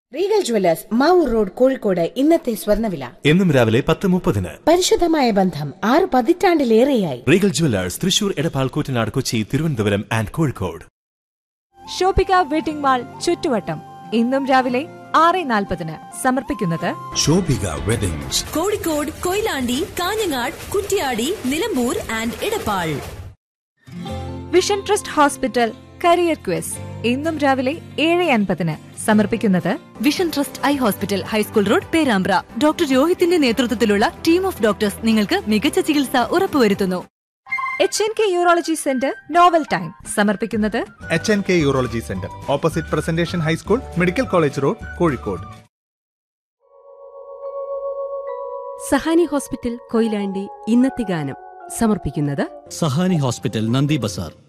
Regal jewellers Mavoor road Kozhikode ഇന്നത്തെ സ്വർണ്ണവില എന്നും രാവിലെ പത്ത് മുപ്പതിന് പരിശുദ്ധമായ ബന്ധം ആറ് പതിറ്റാണ്ടിലേറെയായി Regal jewellers Thrissur Edappal Koottanad Kochi Thiruvananthapuram and Kozhikode Shobhika wedding mall ചുറ്റുവട്ടം ഇന്നും രാവിലെ ആറ് നാൽപ്പതിന് സമർപ്പിക്കുന്നത് Shobhika weddings Kozhikode Koyilandy Kanhangad Kuttiady Nilambur and Edappal vision trust hospital career quiz ഇന്നും രാവിലെ ഏഴ് അൻപതിന് സമർപ്പിക്കുന്നത് vision trust eye hospital high school road Perambra doctor രോഹിത്തിന്റെ നേതൃത്വത്തിലുള്ള ടീം ഓഫ് ഡോക്ടേഴ്സ് നിങ്ങൾക്ക് മികച്ച ചികിത്സ ഉറപ്പുവരുത്തുന്നു H N K urology centre novel time സമർപ്പിക്കുന്നത് H N K urology centre opposite presentation high school medical college road Kozhikode Sahani hospital Koyilandy ഇന്നത്തെ ഗാനം സമർപ്പിക്കുന്നത് സഹാനി ഹോസ്പിറ്റൽ നന്ദി ബസാർ